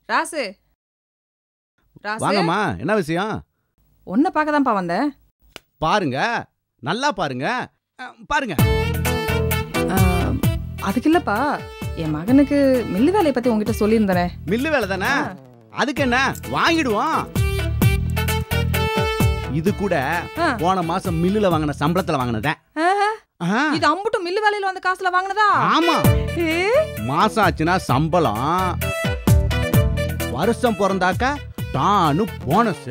ராசு ராசு வாங்கம்மா என்ன விஷயம் உன்னை பார்க்க தான்ப்பா வந்தேன் பாருங்க நல்லா பாருங்க அஹ், பாருங்க ஆ, அதுக்கு இல்லப்பா என் மகனுக்கு மில்லு வேலையை பத்தி உங்ககிட்ட சொல்லியிருந்தேனே மில்லு வேலை தானே அதுக்கு என்ன வாங்கிடுவோம் இது கூட ஆ. போன மாசம் மில்லுல வாங்கின சம்பளத்துல வாங்கினதேன் ஆஹா, ஆ, இது அம்புட்டும் மில்லு வேலையில வந்த காசுல வாங்கினதா ஆமா ஏ, மாசம் ஆச்சுன்னா சம்பளம் வருஷம் பிறந்தாக்கா டானு போனஸ்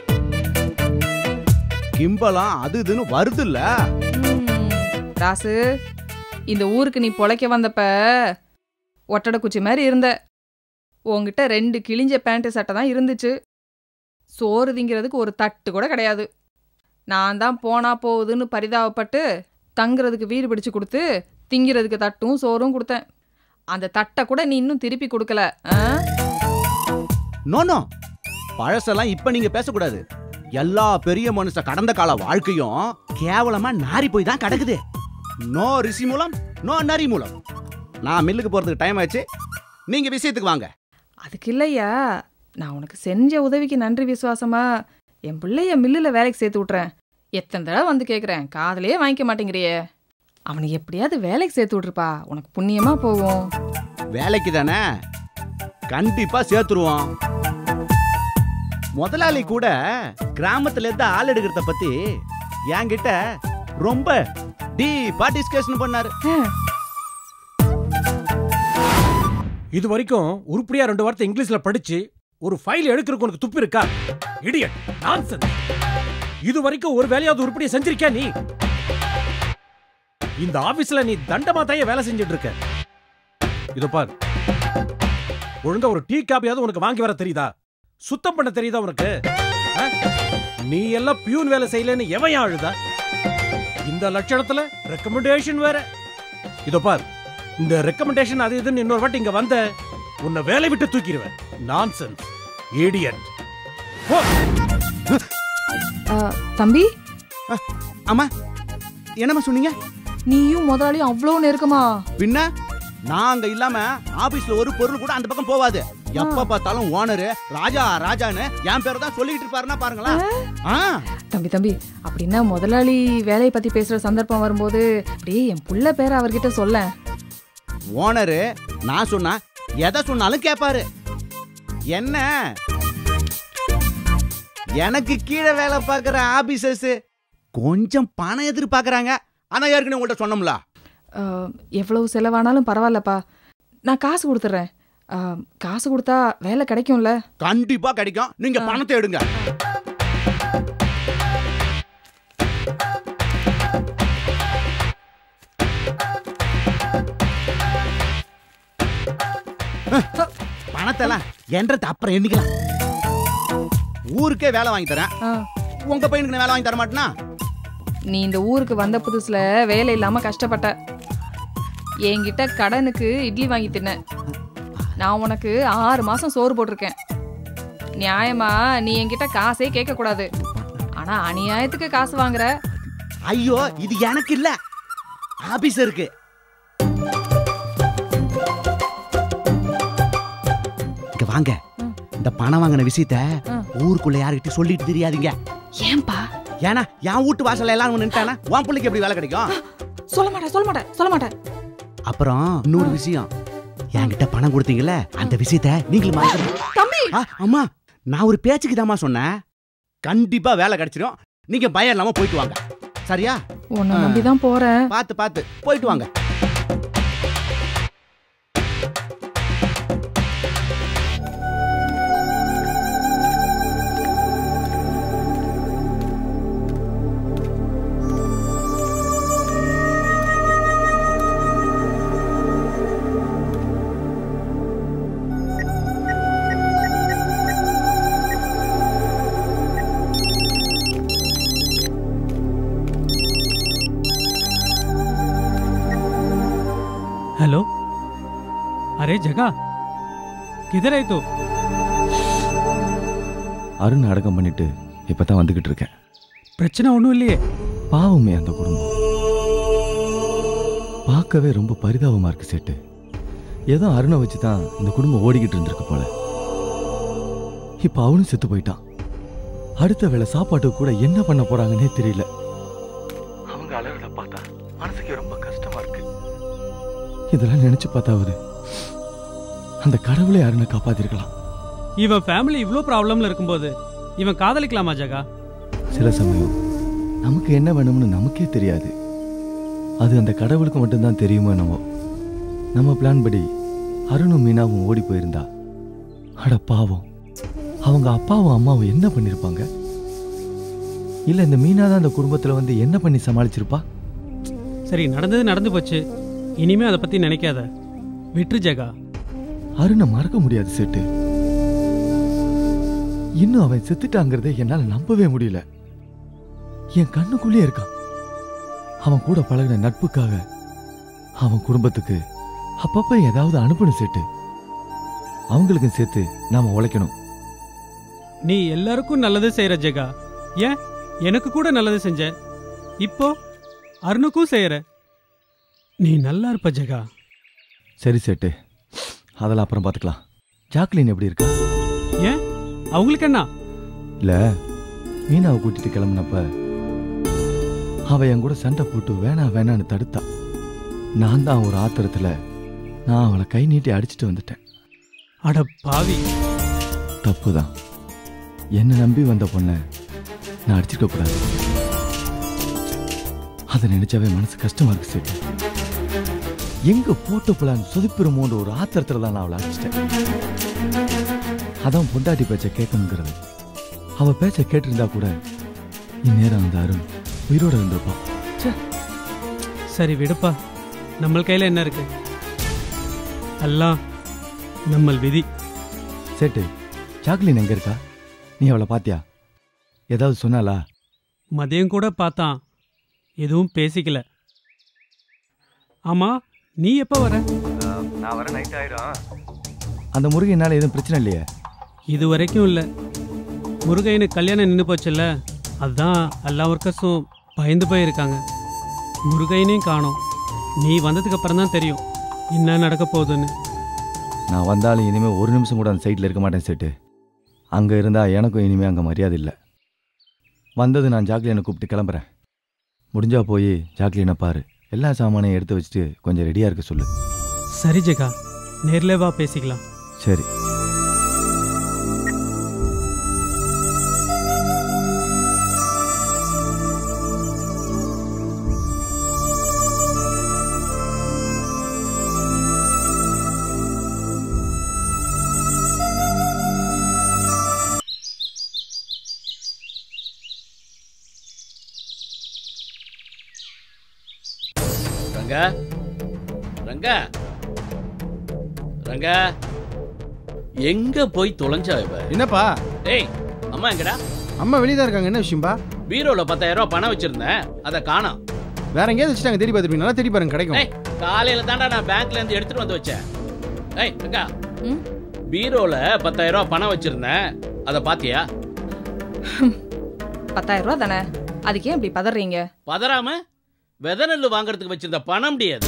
கிம்பளம் அது இதுன்னு வருதுல்ல ம், ராசு இந்த ஊருக்கு நீ பொழைக்க வந்தப்ப ஒட்டடை குச்சி மாதிரி இருந்த உன்கிட்ட ரெண்டு கிழிஞ்ச பேண்ட் சட்டை தான் இருந்துச்சு சோறு திங்கிறதுக்கு ஒரு தட்டு கூட கிடையாது நான் தான் போனா போகுதுன்னு பரிதாபப்பட்டு தங்குறதுக்கு வீடு பிடிச்சு கொடுத்து திங்கிறதுக்கு தட்டும் சோறும் கொடுத்தேன் அந்த தட்டை கூட நீ இன்னும் திருப்பி கொடுக்கல ஆ? நோ நோ பழசெல்லாம் இப்ப நீங்க பேசக்கூடாது எல்லா பெரிய மனுஷ கடந்த கால வாழ்க்கையும் கேவலமா நாரி போய் தான் கிடக்குது நோ ரிஷி மூலம் நோ நரி மூலம் நான் மில்லுக்கு போறதுக்கு டைம் ஆச்சு நீங்க விஷயத்துக்கு வாங்க அதுக்கு இல்லையா நான் உனக்கு செஞ்ச உதவிக்கு நன்றி விசுவாசமா என் பிள்ளைய மில்லில் வேலைக்கு சேர்த்து விட்றேன் எத்தனை தடவை வந்து கேட்குறேன் காதலே வாங்கிக்க மாட்டேங்கிறியே அவனை எப்படியாவது வேலைக்கு சேர்த்து விட்ருப்பா உனக்கு புண்ணியமா போகும் வேலைக்கு தானே கண்டிப்பா சேர்த்துருவோம் முதலாளி கூட கிராமத்துல இருந்து ஆள் எடுக்கிறத பத்தி என்கிட்ட ரொம்ப டீப்பா டிஸ்கஷன் பண்ணாரு இது வரைக்கும் உருப்படியா ரெண்டு வார்த்தை இங்கிலீஷ்ல படிச்சு ஒரு ஃபைல் எடுக்கிறதுக்கு உனக்கு துப்பு இருக்கா இடியட் நான்சென்ஸ் இது வரைக்கும் ஒரு வேலையாவது உருப்படியா செஞ்சிருக்கியா நீ இந்த ஆபீஸ்ல நீ தண்டமா தாயே வேலை செஞ்சுட்டு இருக்க இதோ பார் ஒழுங்கா ஒரு டீ காப்பியாவது உனக்கு வாங்கி வர தெரியுதா சுத்தம் பண்ண தெரியுதா உனக்கு ஆ? நீ எல்லாம் பியூன் வேலை செய்யலன்னு எவன் அழுதா இந்த லட்சணத்துல ரெக்கமெண்டேஷன் வேற இதோ பார் இந்த ரெக்கமெண்டேஷன் அது இதுன்னு இன்னொரு வாட்டி இங்க வந்த உன்னை வேலை விட்டு தூக்கிடுவேன் நான்சென்ஸ் ஏடியட் ஆ, தம்பி அம்மா என்னம்மா சொன்னீங்க நீயும் முதலாளியும் அவ்வளோ நெருக்கமா பின்ன நாங்க இல்லாம ஆபீஸ்ல ஒரு பொருள் கூட அந்த பக்கம் போவாது எப்ப பார்த்தாலும் ஓனரு ராஜா ராஜான்னு என் பேரை தான் சொல்லிட்டு இருப்பாருன்னா பாருங்களேன் ஆ, தம்பி தம்பி அப்படின்னா முதலாளி வேலையை பத்தி பேசுற சந்தர்ப்பம் வரும்போது அப்படியே என் புள்ள பேரை அவர்கிட்ட சொல்ல ஓனரு நான் சொன்னா எதை சொன்னாலும் கேட்பாரு என்ன எனக்கு கீழே வேலை பார்க்குற ஆபீசர்ஸ் கொஞ்சம் பணம் எதிர்பார்க்கறாங்க ஆனா ஏற்கனவே உங்கள்ட்ட சொன்னோம்ல ஆ, எவ்வளவு செலவானாலும் பரவாயில்லப்பா நான் காசு கொடுத்துட்றேன் ஆ, காசு கொடுத்தா வேலை கிடைக்கும்ல கண்டிப்பா கிடைக்கும் நீங்க பணத்தை எடுங்க பணத்தெல்லாம் என்றது அப்புறம் எண்ணிக்கலாம் ஊருக்கே வேலை வாங்கி தரேன் ஆ, உங்க பையனுக்கு நான் வேலை வாங்கி தர மாட்டேனா நீ இந்த ஊருக்கு வந்த புதுசுல வேலை இல்லாம கஷ்டப்பட்ட என்கிட்ட கடனுக்கு இட்லி வாங்கி தின்ன நான் உனக்கு ஆறு மாசம் சோறு போட்டிருக்கேன் நியாயமா நீ என்கிட்ட காசே கேட்க கூடாது ஆனா அநியாயத்துக்கு காசு வாங்குற ஐயோ இது எனக்கு இல்ல ஆபீசருக்கு இங்க வாங்க ம். இந்த பணம் வாங்கின விஷயத்த ம். ஊருக்குள்ள யாருக்கிட்ட சொல்லிட்டு தெரியாதீங்க ஏன்பா ஏன்னா என் வீட்டு வாசல்ல எல்லாம் நின்ட்டானா உன் பிள்ளைக்கு எப்படி வேலை கிடைக்கும் சொல்ல மாட்டேன் சொல்ல மாட்டேன் சொல்ல மாட்டேன் அப்புறம் இன்னொரு விஷயம் என்கிட்ட பணம் கொடுத்தீங்கல்ல அந்த விஷயத்த நீங்களும் மறந்துடுங்க. தம்பி ஆ, அம்மா நான் ஒரு பேச்சுக்கு தாம்மா சொன்னேன் கண்டிப்பா வேலை கிடைச்சிடும் நீங்க பயம் இல்லாம போயிட்டு வாங்க சரியா உன்னை நம்பிதான் போறேன் பார்த்து பார்த்து போயிட்டு வாங்க हेलो अरे जगह किधर है तू அருண் அடக்கம் பண்ணிட்டு இப்பதான் வந்துகிட்டு இருக்கேன் பிரச்சனை ஒன்றும் இல்லையே பாவமே அந்த குடும்பம் பார்க்கவே ரொம்ப பரிதாபமா இருக்கு சேட்டு ஏதோ அருணை வச்சு தான் இந்த குடும்பம் ஓடிக்கிட்டு இருந்திருக்கு போல இப்ப அவனும் செத்து போயிட்டான் அடுத்த வேளை சாப்பாட்டுக்கு கூட என்ன பண்ண போறாங்கன்னே தெரியல அவங்க அலறத பார்த்தா மனசுக்கு ரொம்ப கஷ்டமா இருக்கு இதெல்லாம் நினைச்சு பார்த்தாவது அந்த கடவுளை யாருன்னு காப்பாத்திருக்கலாம் இவன் ஃபேமிலி இவ்ளோ ப்ராப்ளம்ல இருக்கும்போது இவன் காதலிக்கலாமா ஜகா சில சமயம் நமக்கு என்ன வேணும்னு நமக்கே தெரியாது அது அந்த கடவுளுக்கு மட்டும்தான் தெரியுமோ என்னவோ நம்ம பிளான் படி அருணும் மீனாவும் ஓடி போயிருந்தா அட பாவம் அவங்க அப்பாவும் அம்மாவும் என்ன பண்ணிருப்பாங்க இல்ல இந்த மீனா தான் அந்த குடும்பத்துல வந்து என்ன பண்ணி சமாளிச்சிருப்பா சரி நடந்தது நடந்து போச்சு இனிமே அதை பத்தி நினைக்காத விட்டுரு ஜகா அருணை மறக்க முடியாது செட்டு இன்னும் அவன் செத்துட்டாங்கிறதை என்னால நம்பவே முடியல என் கண்ணுக்குள்ளே இருக்கான் அவன் கூட பழகின நட்புக்காக அவன் குடும்பத்துக்கு அப்பப்ப ஏதாவது அனுப்பணும் செட்டு அவங்களுக்கும் சேர்த்து நாம உழைக்கணும் நீ எல்லாருக்கும் நல்லது செய்யற ஜெகா ஏன் எனக்கு கூட நல்லது செஞ்ச இப்போ அருணுக்கும் செய்யற நீ நல்லா இருப்ப ஜெகா சரி செட்டு அதெல்லாம் அப்புறம் பார்த்துக்கலாம் ஜாக்லின் எப்படி இருக்கா ஏன் அவங்களுக்கு என்ன இல்ல மீனாவை கூட்டிட்டு கிளம்புனப்ப அவ என் கூட சண்டை போட்டு வேணா வேணான்னு தடுத்தா நான் தான் ஒரு ஆத்திரத்துல நான் அவளை கை நீட்டி அடிச்சிட்டு வந்துட்டேன் அட பாவி தப்புதான் என்னை நம்பி வந்த பொண்ணை நான் அடிச்சிருக்க கூடாது அதை நினைச்சாவே மனசு கஷ்டமா இருக்கு சேட்டு எங்க போட்டு பிளான் சொதுப்பிருமோன்ற ஒரு ஆத்திரத்துல தான் நான் அவளை அடிச்சிட்டேன் அதான் பொண்டாட்டி பேச்ச கேட்கணுங்கிறது அவ பேச்ச கேட்டிருந்தா கூட இந்நேரம் அந்த அருண் உயிரோட இருந்திருப்பான் சரி விடுப்பா நம்ம கையில என்ன இருக்கு எல்லாம் நம்ம விதி சேட்டு சாக்லின் எங்க இருக்கா நீ அவளை பாத்தியா ஏதாவது சொன்னாலா மதியம் கூட பார்த்தான் எதுவும் பேசிக்கல ஆமா நீ எப்ப வர நான் வர நைட் ஆயிடும் அந்த முருகனால எதுவும் பிரச்சனை இல்லையே இது வரைக்கும் இல்ல முருகையனுக்கு கல்யாணம் நின்று போச்சுல்ல அதுதான் எல்லா ஒர்க்கர்ஸும் பயந்து போயிருக்காங்க முருகையனையும் காணோம் நீ வந்ததுக்கு அப்புறம் தான் தெரியும் என்ன நடக்க போகுதுன்னு நான் வந்தாலும் இனிமே ஒரு நிமிஷம் கூட அந்த சைட்டில் இருக்க மாட்டேன் சேட்டு அங்கே இருந்தால் எனக்கும் இனிமே அங்கே மரியாதை இல்லை வந்தது நான் ஜாக்லினை கூப்பிட்டு கிளம்புறேன் முடிஞ்சா போய் ஜாக்லினை பாரு எல்லா சாமானையும் எடுத்து வச்சுட்டு கொஞ்சம் ரெடியாக இருக்க சொல்லு சரி ஜெகா நேர்ல வா பேசிக்கலாம் சரி ரங்கா ரங்கா ரங்கா எங்க போய் தொலைஞ்சா இவ என்னப்பா டேய் அம்மா எங்கடா அம்மா வெளியே தான் இருக்காங்க என்ன விஷயம்பா பீரோல பத்தாயிரம் ரூபாய் பணம் வச்சிருந்தேன் அதை காணோம் வேற எங்கேயாவது வச்சுட்டாங்க தேடி பார்த்துருப்பீங்க நல்லா தேடி பாருங்க கிடைக்கும் டேய் காலையில தாண்டா நான் பேங்க்ல இருந்து எடுத்துட்டு வந்து வச்சேன் டேய் ரங்கா ம்? பீரோல பத்தாயிரம் ரூபாய் பணம் வச்சிருந்தேன் அதை பாத்தியா பத்தாயிரம் ரூபா தானே அதுக்கு ஏன் இப்படி பதறீங்க பதறாம வித நெல்லு வாங்குறதுக்கு வச்சிருந்த பணம் முடியாது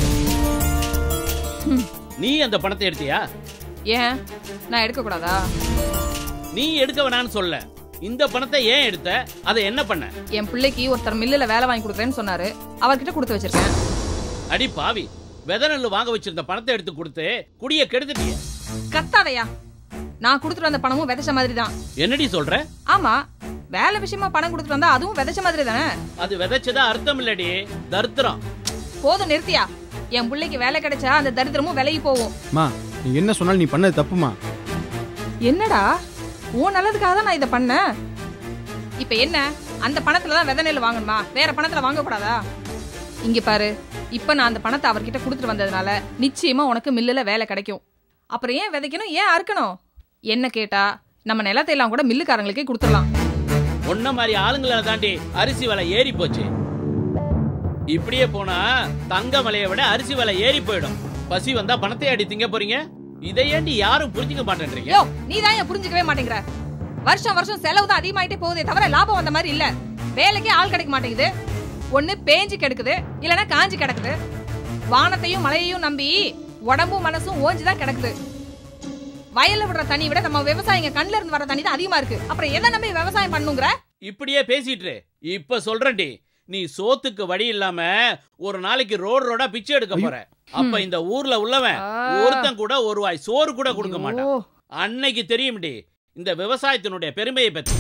நீ அந்த பணத்தை எடுத்தியா ஏன் நான் எடுக்கக்கூடாதா நீ எடுக்க வேணாம்னு சொல்ல இந்த பணத்தை ஏன் எடுத்த அதை என்ன பண்ண என் பிள்ளைக்கு ஒருத்தர் மில்லுல வேலை வாங்கி கொடுக்குறேன்னு சொன்னாரு அவர்கிட்ட கொடுத்து வச்சிருக்கேன் அடி பாவி வித நெல்லு வாங்க வச்சிருந்த பணத்தை எடுத்து கொடுத்து குடிய கெடுத்துட்டிய கத்தாதையா நான் கொடுத்துட்டு வந்த பணமும் விதைச்ச மாதிரி தான் என்னடி சொல்ற ஆமா வேலை விஷயமா பணம் கொடுத்துட்டு வந்தா அதுவும் விதைச்ச மாதிரி தானே அது விதைச்சதா அர்த்தம் இல்லடி தரித்திரம் போதும் நிறுத்தியா என் பிள்ளைக்கு வேலை கிடைச்சா அந்த தரித்திரமும் விலகி போகும் மா நீ என்ன சொன்னாலும் நீ பண்ணது தப்புமா என்னடா உன் நல்லதுக்காக தான் நான் இதை பண்ணேன் இப்ப என்ன அந்த பணத்துல தான் விதை நெல் வாங்கணுமா வேற பணத்துல வாங்க கூடாதா இங்க பாரு இப்ப நான் அந்த பணத்தை அவர்கிட்ட கொடுத்துட்டு வந்ததுனால நிச்சயமா உனக்கு மில்லுல வேலை கிடைக்கும் அப்புறம் ஏன் விதைக்கணும் ஏன் அறுக்கணும் என்ன கேட்டா நம்ம நிலத்தை எல்லாம் கூட மில்லுக்காரங்களுக்கே கொடுத்துடலாம் உன்ன மாதிரி ஆளுங்களை தாண்டி அரிசி விலை ஏறி போச்சு இப்படியே போனா தங்க விலையை விட அரிசி விலை ஏறி போயிடும் பசி வந்தா பணத்தை அடி திங்க போறீங்க இதை ஏண்டி யாரும் புரிஞ்சுக்க மாட்டேன்றீங்க யோ நீ தான் ஏன் புரிஞ்சுக்கவே மாட்டேங்கிற வருஷம் வருஷம் செலவு தான் அதிகமாயிட்டே போகுதே தவிர லாபம் வந்த மாதிரி இல்ல வேலைக்கே ஆள் கிடைக்க மாட்டேங்குது ஒண்ணு பேஞ்சு கிடக்குது இல்லனா காஞ்சு கிடக்குது வானத்தையும் மழையையும் நம்பி உடம்பும் மனசும் ஓஞ்சு தான் கிடக்குது வயல்ல விடுற தண்ணி விட நம்ம விவசாயிங்க கண்ணுல இருந்து வர தண்ணி தான் அதிகமா இருக்கு அப்புறம் எதை நம்பி விவசாயம் பண்ணுங்கிற இப்படியே பேசிட்டு இரு. இப்ப சொல்றேன்டி நீ சோத்துக்கு வழி இல்லாம ஒரு நாளைக்கு ரோடு ரோடா பிச்சை எடுக்க போற அப்ப இந்த ஊர்ல உள்ளவன் ஒருத்தன் கூட ஒரு வாய் சோறு கூட கொடுக்க மாட்டான் ஐயோ. அன்னைக்கு தெரியும்டி இந்த விவசாயத்தினுடைய பெருமையை பத்தி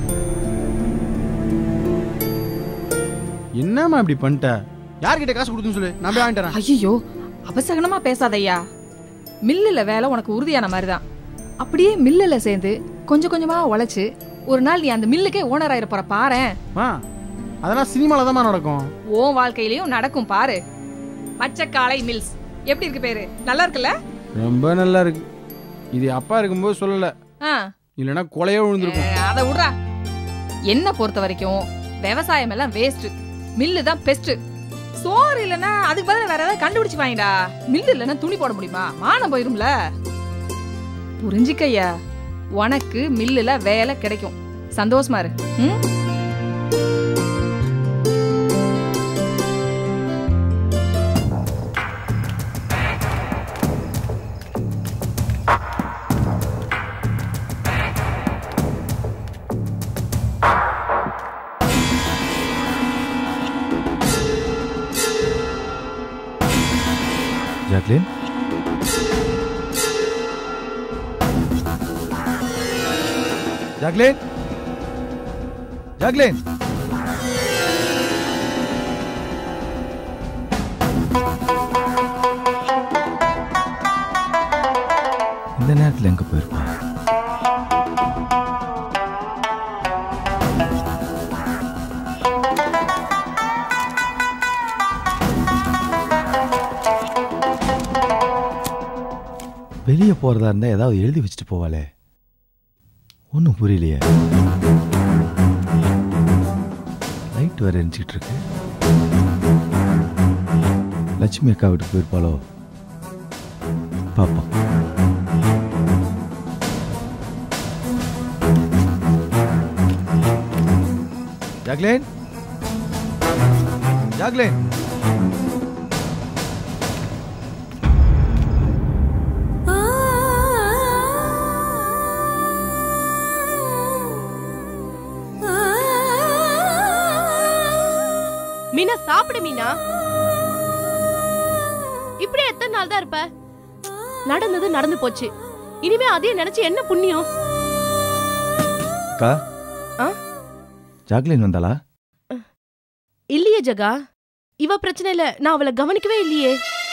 என்னம்மா இப்படி பண்ணிட்ட யார்கிட்ட காசு கொடுக்குன்னு சொல்லு நான் போய் வாங்கிட்டு வரேன் ஐயோ அபசகனமா பேசாதய்யா மில்லுல வேலை உனக்கு உறுதியான மாதிரி தான் அப்படியே மில்லுல சேர்ந்து கொஞ்சம் கொஞ்சமா உழைச்சு ஒரு நாள் நீ அந்த மில்லுக்கே ஓனர் ஆயிர போற பாரேன் ஆ அதெல்லாம் சினிமால தான் நடக்கும் உன் வாழ்க்கையிலயும் நடக்கும் பாரு மச்சக்காலை மில்ஸ் எப்படி இருக்கு பேரு நல்லா இருக்குல்ல ரொம்ப நல்லா இருக்கு இது அப்பா இருக்கும்போது சொல்லல ஆ இல்லைன்னா கொலையே விழுந்திருக்கும் அஹ், அத விடுறா என்ன பொறுத்த வரைக்கும் விவசாயம் எல்லாம் வேஸ்ட் மில்லு தான் பெஸ்ட் சோறு இல்லைன்னா அதுக்கு பதிலா வேற ஏதாவது கண்டுபிடிச்சு வாங்கிடா மில்லு இல்லைன்னா துணி போட முடியுமா மானம் போயிரும்ல புரிஞ்சுக்கய்யா உனக்கு மில்லுல வேலை கிடைக்கும் சந்தோஷமா இரு ம்? ஜாக்லின் ஜாக்லின் ஜாக்லின் இந்த நேரத்தில் எங்க போயிருப்பா வெளியே போறதா இருந்தா ஏதாவது எழுதி வச்சுட்டு போவாளே ஒன்றும் புரியலையே லைட் வேற எரிஞ்சிட்டு இருக்கு லட்சுமி அக்கா வீட்டுக்கு போயிருப்பாளோ பாப்போம் ஜாக்லின் ஜாக்லின் மீனா சாப்பிடு மீனா இப்படி எத்தனை நாள் தான் இருப்ப நடந்தது நடந்து போச்சு இனிமே அதையே நினைச்சு என்ன புண்ணியம் அக்கா ஆ? ஜாக்லின் வந்தாளா இல்லையே ஜகா இவ பிரச்சனை இல்ல நான் அவளை கவனிக்கவே இல்லையே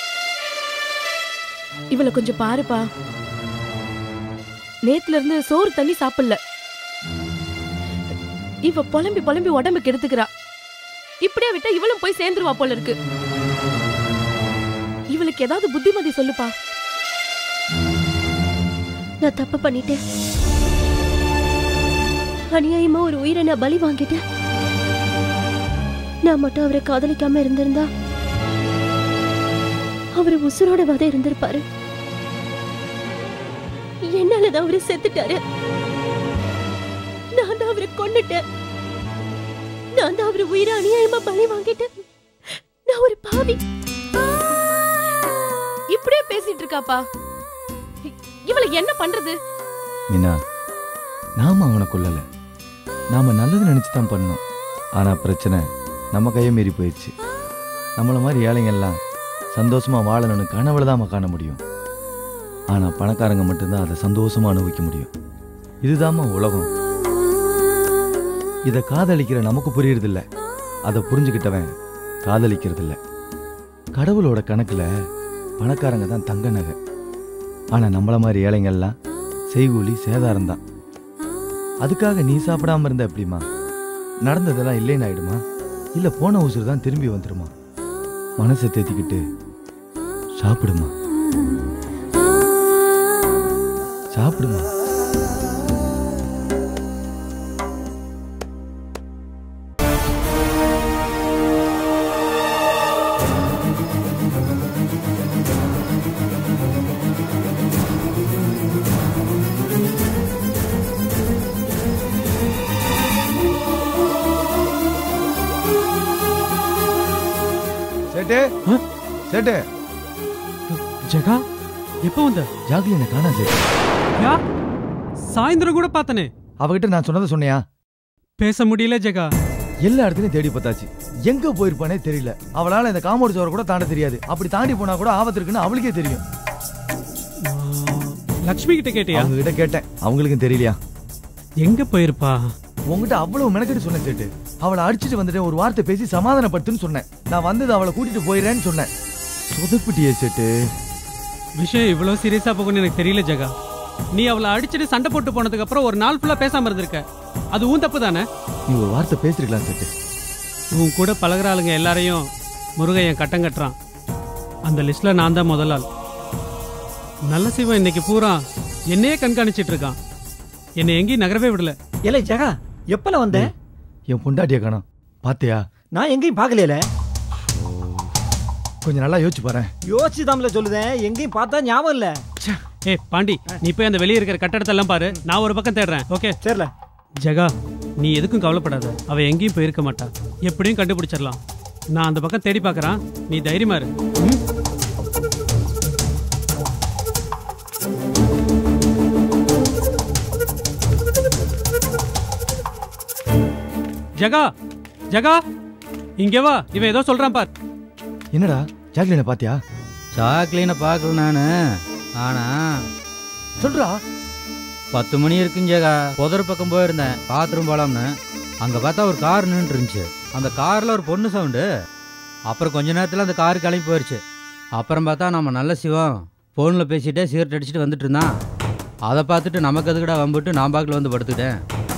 இவளை கொஞ்சம் பாருப்பா நேத்துல இருந்து சோறு தண்ணி சாப்பிடல இவ புலம்பி புலம்பி உடம்பு கெடுத்துக்கிறா இப்படியே விட்டா இவளும் போய் சேர்ந்துருவா போல இருக்கு இவளுக்கு ஏதாவது புத்திமதி சொல்லுப்பா நான் தப்பு பண்ணிட்டேன் அநியாயமா ஒரு உயிரை நான் பலி வாங்கிட்டேன் நான் மட்டும் அவரை காதலிக்காம இருந்திருந்தா அவர் உசுரோட வத இருந்திருப்பாரு என்னாலதான் அவரு செத்துட்டாரு நான் தான் அவரை கொன்னுட்டேன் நான் தான் அவரை உயிரை அநியாயமா பலி வாங்கிட்டேன் நான் ஒரு பாவி இப்படியே பேசிட்டு இருக்காப்பா இ- இவளுக்கு என்ன பண்றது மீனா நாம அவனை கொல்லல நாம நல்லது நினைச்சு தான் பண்ணோம் ஆனா பிரச்சனை நம்ம கையை மீறி போயிடுச்சு நம்மள மாதிரி ஏழைங்க எல்லாம் சந்தோஷமா வாழணும்னு கனவுல தான் காண முடியும் ஆனா பணக்காரங்க மட்டும்தான் அதை சந்தோஷமா அனுபவிக்க முடியும் இதுதாம்மா உலகம் இதை காதலிக்கிற நமக்கு புரியறதில்ல அதை புரிஞ்சுக்கிட்டவன் காதலிக்கிறதில்ல கடவுளோட கணக்குல பணக்காரங்க தான் தங்க நகை ஆனா நம்மள மாதிரி ஏழைங்க எல்லாம் செய்கூலி சேதாரம் தான் அதுக்காக நீ சாப்பிடாம இருந்த எப்படிமா நடந்ததெல்லாம் இல்லைன்னு ஆயிடுமா இல்ல போன உசுறு தான் திரும்பி வந்துருமா மனசை தேத்திக்கிட்டு சாப்பிடுமா சாப்பிடுமா சேட்டு சேட்டு ஜகா எப்போ வந்த ஜாக்லினை காணா சேட்டு யா சாயந்தரம் கூட பார்த்தனே அவகிட்ட நான் சொன்னதை சொன்னியா பேச முடியல ஜெகா எல்லா இடத்துலயும் தேடி பார்த்தாச்சு எங்க போயிருப்பானே தெரியல அவளால இந்த காம்பவுண்ட் சுவரை கூட தாண்ட தெரியாது அப்படி தாண்டி போனா கூட ஆபத்து இருக்குன்னு அவளுக்கே தெரியும் ஆ, லக்ஷ்மி கிட்ட கேட்டியா அவங்க கிட்ட கேட்டேன் அவங்களுக்கும் தெரியலையா எங்க போயிருப்பா உங்ககிட்ட அவ்வளவு மெனக்கெட்டு சொன்னேன் சேட்டு அவளை அடிச்சிட்டு வந்துட்டு ஒரு வார்த்தை பேசி சமாதானப்படுத்துன்னு சொன்னேன் நான் வந்தது அவளை கூட்டிட்டு போயிடுறேன்னு சொன்னேன் சொதப்பிட்டியே சேட்டு விஷயம் இவ்வளவு சீரியஸா போகும்னு எனக்கு தெரியல ஜெகா நீ அவளை அடிச்சிட்டு சண்டை போட்டு போனதுக்கு அப்புறம் ஒரு நாள் ஃபுல்லா பேசாம இருந்திருக்க அது உன் தப்பு தானே நீ ஒரு வார்த்தை பேசிருக்கலாம் சேட்டு உன் கூட பழகுற ஆளுங்க எல்லாரையும் முருகையன் கட்டம் கட்டுறான் அந்த லிஸ்ட்ல நான் தான் முதல் ஆள் நல்ல சிவன் இன்னைக்கு பூரா என்னையே கண்காணிச்சிட்டு இருக்கான் என்னை எங்கேயும் நகரவே விடல ஏலே ஜெகா எப்பல வந்த என் பொண்டாட்டிய காணோம் பாத்தியா நான் எங்கேயும் பார்க்கலையில கொஞ்சம் நல்லா யோசிச்சு பாரு யோசிச்சு தாம்ல சொல்லுதேன் எங்கேயும் பார்த்தா ஞாபகம் இல்ல ஏய் பாண்டி நீ போய் அந்த வெளியே இருக்கிற கட்டடத்தை எல்லாம் பாரு நான் ஒரு பக்கம் தேடுறேன் ஓகே சரில ஜெகா நீ எதுக்கும் கவலைப்படாத அவ எங்கேயும் போயிருக்க மாட்டா எப்படியும் கண்டுபிடிச்சிடலாம் நான் அந்த பக்கம் தேடி பார்க்கறான் நீ தைரியமா இரு ம்? ஜெகா ஜெகா இங்க வா இவன் ஏதோ சொல்றான் பார் என்னடா ஜாக்லினை பாத்தியா சாக்லீனை பார்க்கல நானு ஆனா சொல்றா பத்து மணி இருக்குஞ்சேகா புதர் பக்கம் போயிருந்தேன் பாத்ரூம் போலாம்னு அங்க பார்த்தா ஒரு கார் நின்று இருந்துச்சு அந்த கார்ல ஒரு பொண்ணு சவுண்டு அப்புறம் கொஞ்ச நேரத்துல அந்த கார் கிளம்பி போயிருச்சு அப்புறம் பார்த்தா நம்ம நல்ல சிவம் ஃபோனில் பேசிட்டே சிகரெட் அடிச்சுட்டு வந்துட்டு இருந்தான் அதை பார்த்துட்டு நமக்கு எதுக்குடா வம்பிட்டு நான் பாக்கில் வந்து படுத்துக்கிட்டேன்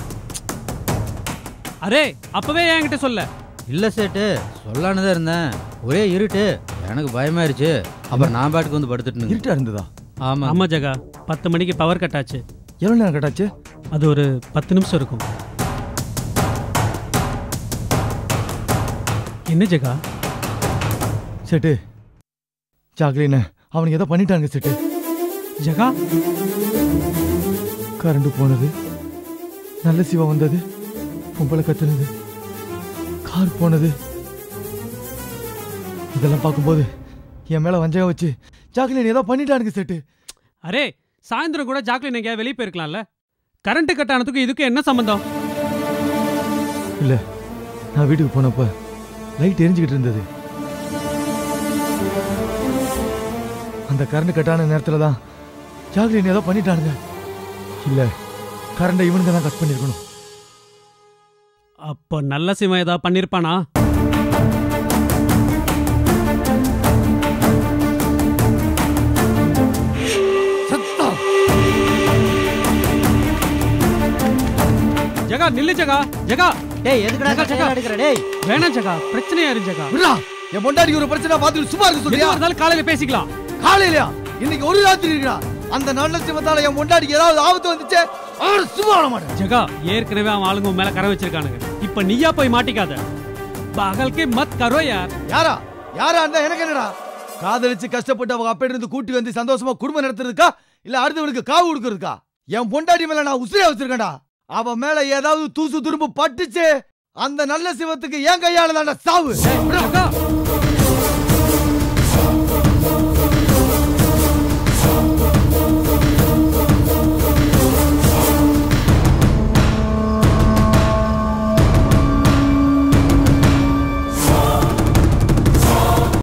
அரே அப்பவே என்கிட்ட சொல்ல இல்லை சேட்டு சொல்லான்னு தான் இருந்தேன் ஒரே இருட்டு எனக்கு பயமாயிருச்சு அப்புறம் நான் பாட்டுக்கு வந்து படுத்துட்டு இருட்டா இருந்ததா ஆமா ஆமா ஜெகா பத்து மணிக்கு பவர் கட் ஆச்சு எவ்வளவு நேரம் கட்டாச்சு அது ஒரு பத்து நிமிஷம் இருக்கும் என்ன ஜெகா சேட்டு ஜாக்லின் அவனுக்கு ஏதோ பண்ணிட்டாங்க சேட்டு ஜெகா கரண்ட் போனது நல்ல சிவா வந்தது பொம்பளை கத்துனது கார் போனது இதெல்லாம் பார்க்கும்போது என் மேல வஞ்சகம் வச்சு ஜாக்லின் ஏதோ பண்ணிட்டானுங்க சேட்டு அரே சாயந்தரம் கூட ஜாக்லின் எங்கேயா வெளியே போயிருக்கலாம்ல கரண்ட் கட் ஆனதுக்கும் இதுக்கும் என்ன சம்பந்தம் இல்ல நான் வீட்டுக்கு போனப்ப லைட் எரிஞ்சுக்கிட்டு இருந்தது அந்த கரண்ட் கட்டான நேரத்துல தான் ஜாக்லின் ஏதோ பண்ணிட்டானுங்க இல்ல கரண்டை இவனுங்க தான் கட் பண்ணிருக்கணும் அப்போ நல்ல சிவன் ஏதாவது பண்ணிருப்பானா ஜெகா நில்லு ஜெகா ஜெகா டேய் எதுக்குடா ஜெகா, ஜெகா. எடுக்கிற டேய் வேணாம் ஜெகா பிரச்சனையா இரு ஜெகா விட்றா என் பொண்டாட்டிக்கு ஒரு பிரச்சனை பார்த்துட்டு சும்மா இருக்க எதுவா சொல்றியா இருந்தாலும் காலையில பேசிக்கலாம் காலையிலயா இன்னைக்கு ஒரு ராத்திரி இருக்கா அந்த நல்ல சிவத்தால என் பொண்டாட்டிக்கு ஏதாவது ஆபத்து வந்துச்சு அவனை சும்மா விட மாட்டேன் ஜெகா ஏற்கனவே அவன் ஆளுங்க உன் மேல கரை வச்சிருக்கானுங்க இப்ப நீயா போய் மாட்டிக்காத பகல்கே மத் கரோ யார் யாரா யாரா இருந்தா எனக்கு என்னடா காதலிச்சு கஷ்டப்பட்டு அவங்க அப்பா இருந்து கூட்டி வந்து சந்தோஷமா குடும்பம் நடத்துறதுக்கா இல்ல அடுத்தவனுக்கு காவு கொடுக்கறதுக்கா என் பொண்டாட்டி மேல நான் உசிரியா வச்சிருக்கேன்டா அவ மேல ஏதாவது தூசு துரும்பு பட்டுச்சு அந்த நல்ல சிவத்துக்கு என் கையால தான்டா சாவு ஜெகா